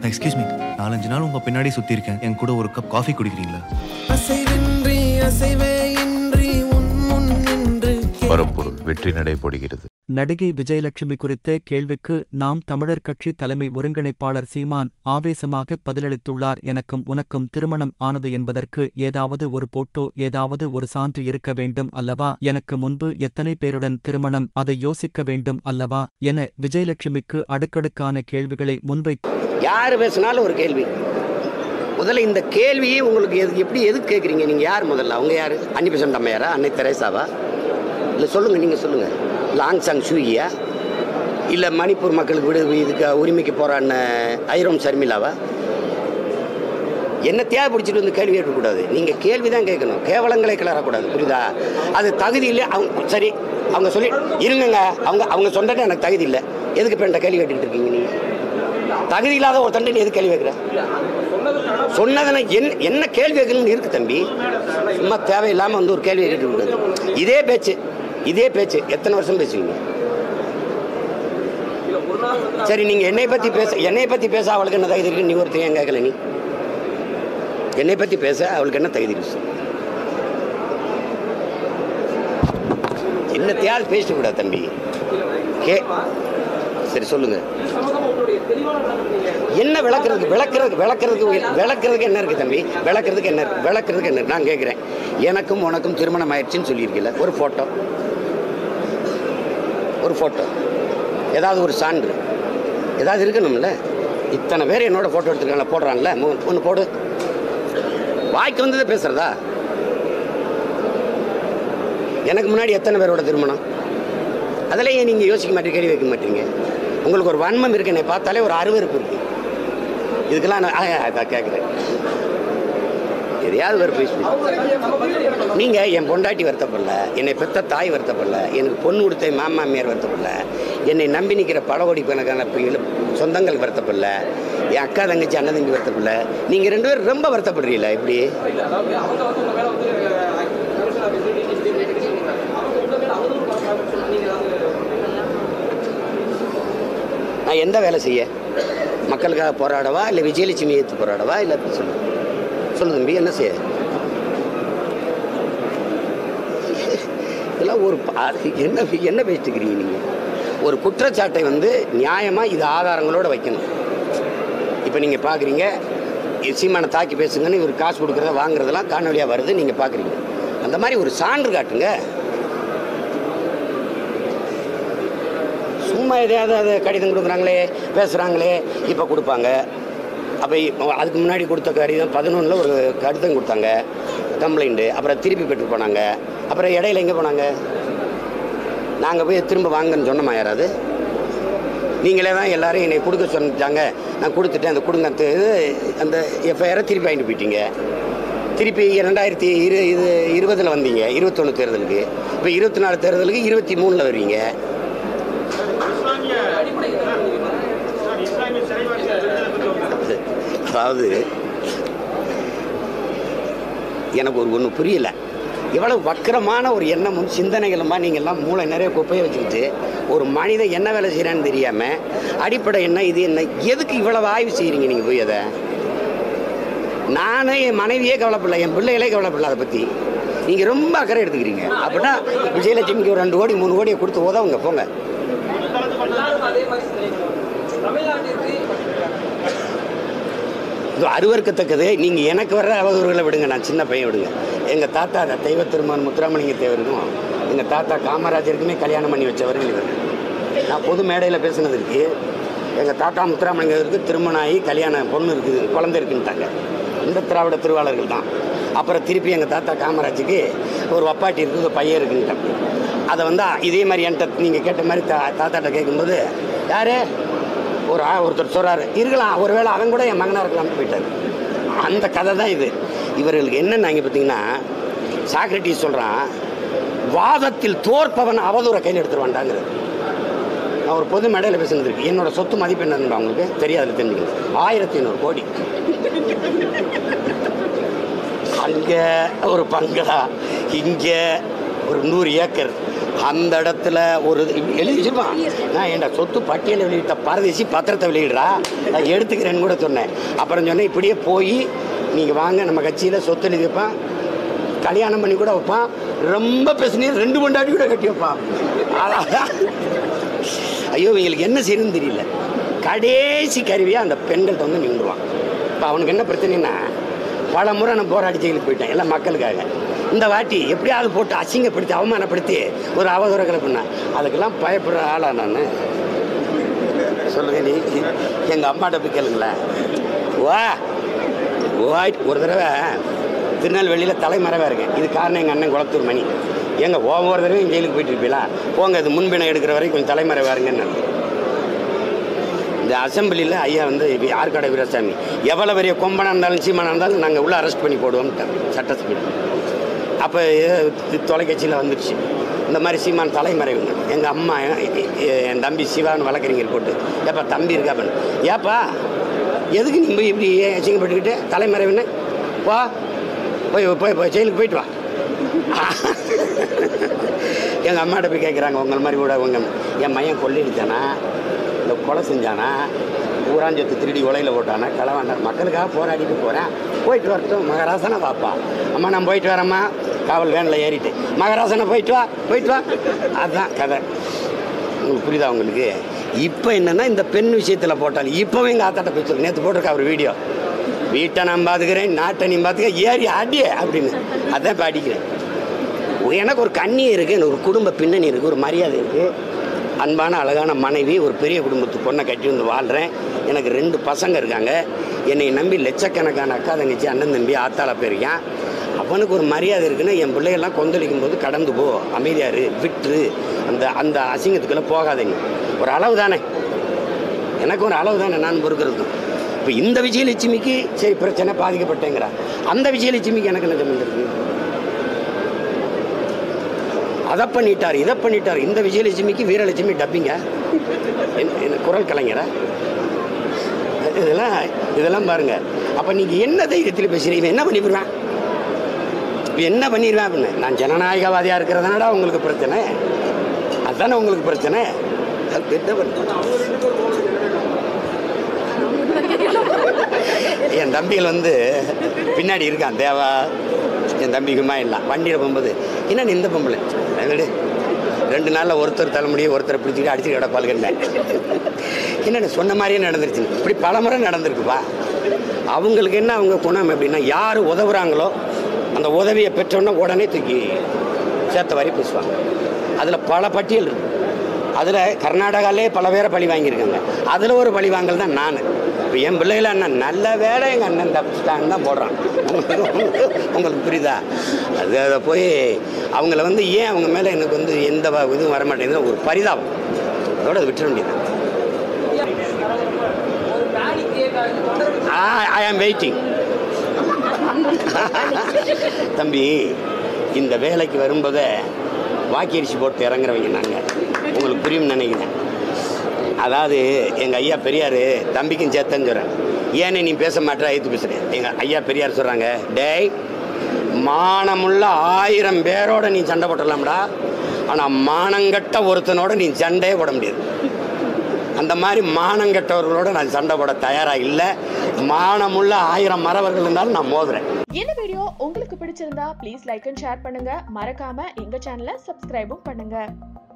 Excuse me நாலஞ்சு நாள் உங்க பின்னாடி சுத்தி இருக்கேன் என் கூட ஒரு கப் காஃபி குடிக்கிறீங்களா அசைவின்றி அசைவே இன்றி உன் முன் நின்று பரம்பொருள் வெற்றி நடை போடுகிறது நடிகை விஜயலட்சுமி குறித்த கேள்விக்கு நாம் தமிழர் கட்சி தலைமை ஒருங்கிணைப்பாளர் சீமான் ஆவேசமாக பதிலளித்துள்ளார் எனக்கும் உனக்கும் திருமணம் ஆனது என்பதற்கு ஏதாவது ஒரு போட்டோ ஏதாவது ஒரு சான்று இருக்க வேண்டும் அல்லவா எனக்கு முன்பு எத்தனை பேருடன் திருமணம் அதை யோசிக்க வேண்டும் அல்லவா என விஜயலட்சுமிக்கு அடுக்கடுக்கான கேள்விகளை முன்வை யார் பேசினாலும் ஒரு கேள்வி முதல்ல இந்த கேள்வியே உங்களுக்கு எது எப்படி எதுக்கு கேட்குறீங்க நீங்கள் யார் முதல்ல அவங்க யார் அன்னி பெசன்ட் அம்மையாரா அன்னை தெரேசாவா இல்லை சொல்லுங்கள் நீங்கள் சொல்லுங்கள் லாங் சாங் சூகியா இல்லை மணிப்பூர் மக்களுக்கு விடு இதுக்கு உரிமைக்கு போராடின ஐரோம் சர்மிளாவா என்ன தேவை பிடிச்சிட்டு வந்து கேள்வி கேட்கக்கூடாது நீங்கள் கேள்வி தான் கேட்கணும் கேவலங்களை கிளறக்கூடாது புரியுதா அது தகுதி இல்லை அவங்க சரி அவங்க சொல்லி இருங்கங்க அவங்க அவங்க சொன்னது எனக்கு தகுதி இல்லை எதுக்கு இப்போ என்கிட்ட கேள்வி கேட்டுக்கிட்டு இருக்கீங்க நீங்கள் தகுதி இல்லாத ஒரு தண்டனை எது கேள்வி கேட்குற சொன்னதுன என்ன என்ன கேள்வி கேட்கணும்னு இருக்கு தம்பி சும்மா தேவையில்லாமல் வந்து ஒரு கேள்வி கேட்டு கூடாது இதே பேச்சு இதே பேச்சு எத்தனை வருஷம் பேசுவீங்க சரி நீங்க என்னை பத்தி பேச என்னை பத்தி பேச அவளுக்கு என்ன தகுதி இருக்கு நீ ஒருத்தர் ஏன் கேட்கல நீ என்னை பத்தி பேச அவளுக்கு என்ன தகுதி இருக்கு என்னத்தையாவது பேசக்கூடாது தம்பி கே சரி சொல்லுங்க என்ன விளக்குறதுக்கு விளக்குறதுக்கு விளக்குறதுக்கு விளக்குறதுக்கு என்ன இருக்கு தம்பி விளக்குறதுக்கு என்ன இருக்கு விளக்குறதுக்கு என்ன இருக்கு? நான் கேட்குறேன் எனக்கும் உனக்கும் திருமணம் ஆயிடுச்சுன்னு சொல்லியிருக்கல ஒரு ஃபோட்டோ ஒரு ஃபோட்டோ ஏதாவது ஒரு சான்று ஏதாவது இருக்கணும்ல இத்தனை பேர் என்னோட ஃபோட்டோ எடுத்துருக்காங்களா போடுறான்ல ஒன்று போடு வாய்க்கு வந்ததை பேசுறதா எனக்கு முன்னாடி எத்தனை பேரோட திருமணம் அதெல்லாம் ஏன் நீங்கள் யோசிக்க மாட்டீங்க கேள்வி வைக்க மாட்டீங்க உங்களுக்கு ஒரு வன்மம் இருக்கு என்னை பார்த்தாலே ஒரு அருவருப்பு இருக்கு இதுக்கெல்லாம் நான் ஆ, அதான் கேட்குறேன் எதையாவது ஒரு பேசி நீங்கள் என் பொண்டாட்டி வருத்தப்படல என்னை பெத்த தாய் வருத்தப்படல எனக்கு பொண்ணு கொடுத்த மாமாமியார் வருத்தப்படல என்னை நம்பி நிற்கிற பல கோடி கணக்கான பிள்ளை- சொந்தங்கள் வருத்தப்படல என் அக்கா தங்கச்சி அண்ணன் தம்பி வருத்தப்படல நீங்கள் ரெண்டு பேரும் ரொம்ப வருத்தப்படுறீங்களா இப்படி நான் எந்த வேலை செய்ய மக்களுக்காக போராடவா இல்லை விஜயலட்சுமி ஏற்று போராடவா இல்லை அப்படி சொல்லு சொல்லு தம்பி என்ன செய்ய இதெல்லாம் ஒரு பா- என்ன என்ன பேசிட்டுக்கிறீங்க நீங்கள் ஒரு குற்றச்சாட்டை வந்து நியாயமாக இது ஆதாரங்களோடு வைக்கணும் இப்போ நீங்கள் பார்க்குறீங்க சீமானை தாக்கி பேசுங்கன்னு இவர் காசு கொடுக்குறத வாங்குறதெல்லாம் காணொலியாக வருது நீங்கள் பார்க்குறீங்க அந்த மாதிரி ஒரு சான்று காட்டுங்க சும்மா எதையாவது அது கடிதம் கொடுக்குறாங்களே பேசுகிறாங்களே இப்போ கொடுப்பாங்க அப்போ அதுக்கு முன்னாடி கொடுத்த கடிதம் பதினொன்றில் ஒரு கடிதம் கொடுத்தாங்க கம்ப்ளைண்ட்டு அப்புறம் திருப்பி பெற்று போனாங்க அப்புறம் இடையில எங்கே போனாங்க நாங்கள் போய் திரும்ப வாங்கன்னு சொன்னோமா யாராவது நீங்களே தான் எல்லாரும் என்னை கொடுக்க சொன்னாங்க நான் கொடுத்துட்டேன் அந்த கொடுங்க அந்த இது அந்த எஃப்ஐஆரை திருப்பி வாங்கிட்டு போயிட்டீங்க திருப்பி ரெண்டாயிரத்தி இரு இது இருபதில் வந்தீங்க இருபத்தொன்று தேர்தலுக்கு இப்போ இருபத்தி நாலு தேர்தலுக்கு இருபத்தி மூணில் வருவீங்க அதாவது எனக்கு ஒரு ஒன்று புரியல எவ்வளவு வக்கரமான ஒரு எண்ணமும் சிந்தனைகளுமா நீங்கள்லாம் மூளை நிறைய குப்பையை வச்சுக்கிட்டு ஒரு மனிதன் என்ன வேலை செய்கிறான்னு தெரியாமல் அடிப்படை என்ன இது என்ன எதுக்கு இவ்வளவு ஆய்வு செய்கிறீங்க நீங்கள் போய் அதை நானே என் மனைவியே கவலைப்படல என் பிள்ளைகளே கவலைப்படல அதை பற்றி நீங்கள் ரொம்ப அக்கறை எடுத்துக்கிறீங்க அப்படின்னா விஜயலட்சுமிக்கு ஒரு ரெண்டு கோடி மூணு கோடியை கொடுத்து உதவுங்க போங்க இது அருவருக்கத்தக்கது நீங்கள் எனக்கு வர்ற அவதூறுகளை விடுங்க நான் சின்ன பையன் விடுங்க எங்கள் தாத்தா அந்த தெய்வ திருமன் முத்துராமலிங்க தேவருக்கும் எங்கள் தாத்தா காமராஜருக்குமே கல்யாணம் பண்ணி வச்சவர்கள் இவர் நான் பொது மேடையில் பேசுனது இருக்கு எங்கள் தாத்தா முத்துராமலிங்கருக்கு திருமணம் ஆகி கல்யாணம் பொண்ணு இருக்குது குழந்தை இருக்குன்ட்டாங்க இந்த திராவிட திருவாளர்கள் தான் அப்புறம் திருப்பி எங்கள் தாத்தா காமராஜுக்கு ஒரு வப்பாட்டி இருக்குது ஒரு பையன் இருக்குன்ட்டாங்க அதை வந்து இதே மாதிரி என்கிட்ட நீங்கள் கேட்ட மாதிரி தா தாத்தாட்ட கேட்கும்போது யார் ஒரு ஆ- ஒருத்தர் சொல்றாரு இருக்கலாம் ஒருவேளை அவன் கூட என் மகனாக இருக்கலாம்னு போயிட்டாரு அந்த கதை தான் இது இவர்களுக்கு என்னென்ன இங்கே பார்த்தீங்கன்னா சாக்ரட்டிஸ் சொல்கிறான் வாதத்தில் தோற்பவன் அவதூற கையில் எடுத்துருவான்டாங்கிறது நான் ஒரு பொது மேடையில் பேசுனது இருக்கு என்னோட சொத்து மதிப்பு என்னன்னு அவங்களுக்கு தெரியாதுல தெரிஞ்சுக்கணும் ஆயிரத்தி ஐநூறு கோடி அங்கே ஒரு பங்களா இங்கே ஒரு நூறு ஏக்கர் அந்த இடத்துல ஒரு எழுதி வச்சிருப்பான் நான் என் சொத்து பட்டியலை வெளியிட்ட பரதேசி பத்திரத்தை வெளியிடுறா நான் எடுத்துக்கிறேன்னு கூட சொன்னேன் அப்புறம் சொன்னேன் இப்படியே போய் நீங்கள் வாங்க நம்ம கட்சியில் சொத்து எழுதி வைப்பான் கல்யாணம் பண்ணி கூட வைப்பான் ரொம்ப பேசுனீர் ரெண்டு பொண்டாட்டி கூட கட்டி வைப்பான் அதான். ஐயோ இவங்களுக்கு என்ன செய்யணும்னு தெரியல கடைசி கருவியாக அந்த பெண்கள்ட்ட வந்து நின்றுவான் இப்போ அவனுக்கு என்ன பிரச்சனைன்னா பல முறை நான் போராடி ஜெயிலுக்கு போயிட்டேன் எல்லாம் மக்களுக்காக இந்த வாட்டி எப்படியாவது போட்டு அசிங்கப்படுத்தி அவமானப்படுத்தி ஒரு அவதூற கிளப்புனா அதுக்கெல்லாம் பயப்படுற ஆளா நான் சொல்லுங்க நீ எங்கள் அம்மாட்ட போய் கேளுங்களேன் வா வாய் ஒரு தடவை திருநெல்வேலியில் தலைமறைவாக இருக்கேன் இது காரணம் எங்கள் அண்ணன் குளத்தூர் மணி எங்க ஒவ்வொரு தடவையும் ஜெயிலுக்கு போயிட்டு இருப்பீங்களா போங்க இது முன்பினை எடுக்கிற வரைக்கும் கொஞ்சம் தலைமறைவாக இருங்கன்னு இந்த அசம்பிளியில் ஐயா வந்து இப்ப ஆற்காடு வீரசாமி எவ்வளோ பெரிய கொம்பனாக இருந்தாலும் சீமானா இருந்தாலும் நாங்கள் உள்ள அரெஸ்ட் பண்ணி போடுவோம்ட்டார் சட்டசபையில் அப்போ தொலைக்காட்சியில் வந்துடுச்சு இந்த மாதிரி சீமான் தலைமறைவுங்க எங்கள் அம்மா எ- எ- என் தம்பி சிவான்னு வழக்கறிஞர் போட்டு ஏப்பா தம்பி இருக்கா பண்ணு ஏப்பா எதுக்கு நீ போய் இப்படி அசிங்கப்பட்டுக்கிட்டு தலைமறைவுன்னு வா போய் போய் போய் ஜெயிலுக்கு போயிட்டு வா எங்கள் அம்மாட்ட போய் கேட்குறாங்க உங்கள் மாதிரி கூட உங்கள் என் மையன் கொள்ளையடிச்சானா இல்லை கொலை செஞ்சானா ஊராஞ்சத்து திருடி உலையில் போட்டானா களவாண்டார் மக்களுக்காக போராடிட்டு போகிறேன் போயிட்டு வரட்டும் மகராசனை வாப்பா அம்மா நான் போயிட்டு வரேம்மா காவல் வேனில் ஏறிட்டு மகராசனை போயிட்டு வா போயிட்டு வா அதுதான் கதை உங்களுக்கு புரியுதா உங்களுக்கு இப்போ என்னன்னா இந்த பெண் விஷயத்தில் போட்டால் இப்போவும் எங்கள் ஆத்தாட்ட போய் சொல்லு நேற்று போட்டிருக்கா ஒரு வீடியோ வீட்டை நான் பார்த்துக்கிறேன் நாட்டை நீ பார்த்துக்க ஏறி அடி அப்படின்னு அதான் இப்போ அடிக்கிறேன் எனக்கு ஒரு கண்ணி இருக்குது எனக்கு ஒரு குடும்ப பின்னணி இருக்குது ஒரு மரியாதை இருக்குது அன்பான அழகான மனைவி ஒரு பெரிய குடும்பத்து பொண்ணை கட்டி வந்து வாழ்கிறேன் எனக்கு ரெண்டு பசங்க இருக்காங்க என்னை நம்பி லட்சக்கணக்கான அக்கா தங்கச்சி அண்ணன் தம்பி ஆத்தாள போயிருக்கான் அவனுக்கு ஒரு மரியாதை இருக்குன்னா என் பிள்ளைகள்லாம் கொந்தளிக்கும் போது கடந்து போ அமைதியாரு விட்டுரு அந்த அந்த அசிங்கத்துக்குள்ளே போகாதீங்க ஒரு அளவு தானே எனக்கு ஒரு அளவு தானே நான் பொறுக்கிறது இப்போ இந்த விஜயலட்சுமிக்கு சரி பிரச்சனை பாதிக்கப்பட்டேங்கிறா அந்த விஜயலட்சுமிக்கு எனக்கு என்ன சம்மந்தம் இருக்கு அதை பண்ணிட்டார் இதை பண்ணிட்டார் இந்த விஜயலட்சுமிக்கு வீரலட்சுமி டப்பிங்க என்ன- என்ன குரல் கலைஞரா இதெல்லாம் இதெல்லாம் பாருங்க அப்போ நீங்கள் என்ன தைரியத்தில் பேசுறீங்க இவன் என்ன பண்ணிடுவான் இவன் என்ன பண்ணிடுவேன் அப்படின்னு நான் ஜனநாயகவாதியாக இருக்கிறதுனாடா உங்களுக்கு பிரச்சனை அதுதானே உங்களுக்கு பிரச்சனை அது என்ன பண்ண என் தம்பிகள் வந்து பின்னாடி இருக்கான் தேவா என் தம்பிக்குமா இல்லை வண்டியில் போகும்போது என்ன நீ இந்த பொம்பளை நான் விடு ரெண்டு நாளில் ஒருத்தர் தலைமுடியை ஒருத்தரை பிடிச்சிட்டு அடிச்சு கிடப்பாளுங்கன்னு என்ன சொன்ன மாதிரியே நடந்துருச்சு இப்படி பல முறை நடந்திருக்குப்பா அவங்களுக்கு என்ன அவங்க குணம் எப்படின்னா யார் உதவுறாங்களோ அந்த உதவியை பெற்றோன்னா உடனே தூக்கி சேர்த்த வரி பேசுவாங்க அதில் பல பட்டியல் இருக்கு அதில் கர்நாடகாலே பல பேரை பழி வாங்கியிருக்காங்க அதில் ஒரு பழி வாங்கல் தான் நான் இப்போ என் பிள்ளைகள அண்ணன் நல்ல வேலை எங்கள் அண்ணன் தப்பிச்சிட்டான்னு தான் போடுறான் உங்களுக்கு புரியுதா அது அதை போய் அவங்கள வந்து ஏன் அவங்க மேலே எனக்கு வந்து எந்த வ- இதுவும் வர மாட்டேங்குது ஒரு பரிதாபம் அதோட அதை விட்டுற வேண்டியது ஐ ஆம் வெயிட்டிங் தம்பி இந்த வேலைக்கு வரும்போதே வாக்கரிசி போட்டு இறங்குறவங்க நாங்கள் உங்களுக்கு புரியும்னு நினைக்கிறேன் அதாவது எங்கள் ஐயா பெரியார் தம்பிக்கும் சேர்த்தன்னு சொல்கிறேன் ஏன்னு நீ பேச மாட்டேற ஐத்து பேசுகிறேன் எங்கள் ஐயா பெரியார் சொல்கிறாங்க டேய் மானமுள்ள ஆயிரம் பேரோட நீ சண்டை போட்டுடலாம்டா ஆனால் மானங்கட்ட ஒருத்தனோட நீ சண்டையே போட முடியாது அந்த மாதிரி மானங்கெட்டவர்களோட நான் சண்டை போட தயாராக இல்லை மானமுள்ள ஆயிரம் மறவர்கள் இருந்தாலும் நான் மோதுறேன் இந்த வீடியோ உங்களுக்கு பிடிச்சிருந்தா ப்ளீஸ் லைக் அண்ட் ஷேர் பண்ணுங்க மறக்காம எங்க சேனலை சப்ஸ்கிரைபும் பண்ணுங்க